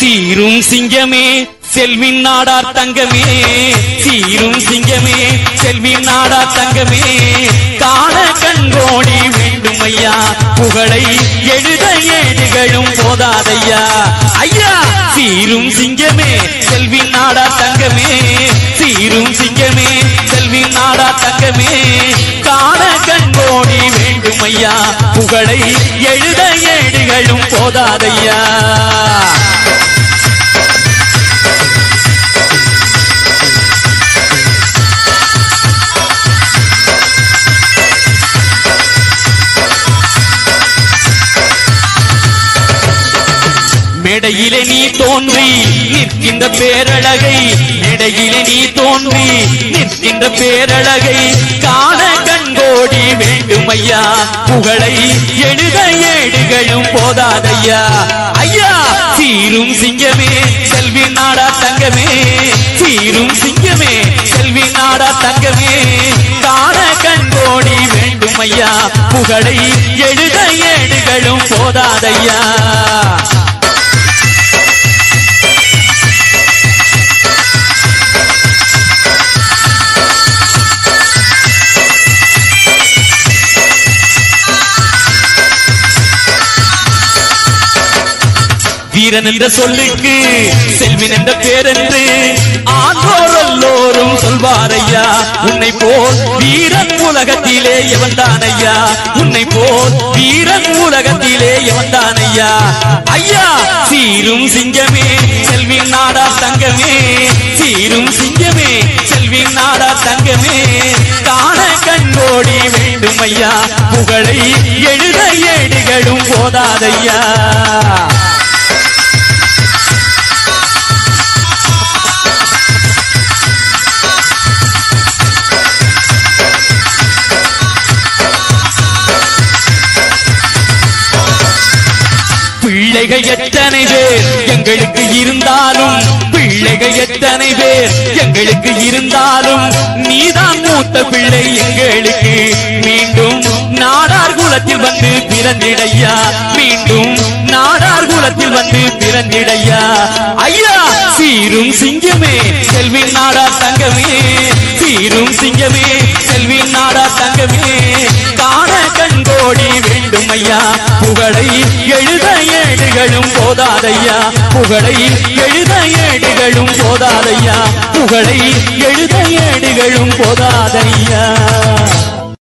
சீரும் சிங்கமே செல்வின் நாடார் தங்கமே சீரும் சிங்கமே செல்வின் நாடார் தங்கமே காண கண்கோடி வேண்டும் ஐயா புகழை எழுத ஏடுகளும் போதாதையா ஐயா சீரும் சிங்கமே செல்வின் நாடார் தங்கமே சீரும் சிங்கமே செல்வின் நாடார் தங்கமே காண கண்கோடி வேண்டும் ஐயா புகழை எழுத ஏடுகளும் போதாதையா மேடையிலே நீ தோன்றி நிற்கின்ற பேரழகை மேடையிலே நீ தோன்றி நிற்கின்ற பேரழகை காண கண்கோடி வேண்டும் ஐயா புகழை எழுத ஏடுகளும் போதாதையா ஐயா சீரும் சிங்கமே செல்வி நாடா தங்கமே சீரும் சிங்கமே செல்வி நாடா தங்கமே காண கண்கோடி வேண்டும் ஐயா புகழை எழுத ஏடுகளும் போதாதையா வீரன் என்ற சொல்லுக்கு செல்வின் என்ற பேரென்று ஆன்றோர் எல்லோரும் சொல்வாரையா உன்னை போல் வீரன் உலகத்திலே எவன்தான் ஐயா உன்னை போல் வீரன் உலகத்திலே எவன்தான் ஐயா ஐயா சீரும் சிங்கமே செல்வின் நாடா தங்கமே சீரும் சிங்கமே செல்வின் நாடா தங்கமே காண கண்கோடி வேண்டும் ஐயா புகழை எழுத ஏடுகளும் போதாதையா பிள்ளைகள் எத்தனை பேர் எங்களுக்கு இருந்தாலும் பிள்ளைகள் எத்தனை பேர் எங்களுக்கு இருந்தாலும் நீதான் மூத்த பிள்ளை எங்களுக்கு மீண்டும் நாடார் குலத்தில் வந்து பிறந்திடையா மீண்டும் நாடார் குலத்தில் வந்து பிறந்திடையா ஐயா சீரும் சிங்கமே செல்வின் நாடா தங்கமே சீரும் சிங்கமே செல்வின் நாடா தங்கமே காண கண்கோடி வேண்டும் ஐயா புகழை எழுத ஏடுகளும் போதாதையா புகழை எழுத ஏடுகளும் போதாதையா புகழை எழுத ஏடுகளும் போதாதையா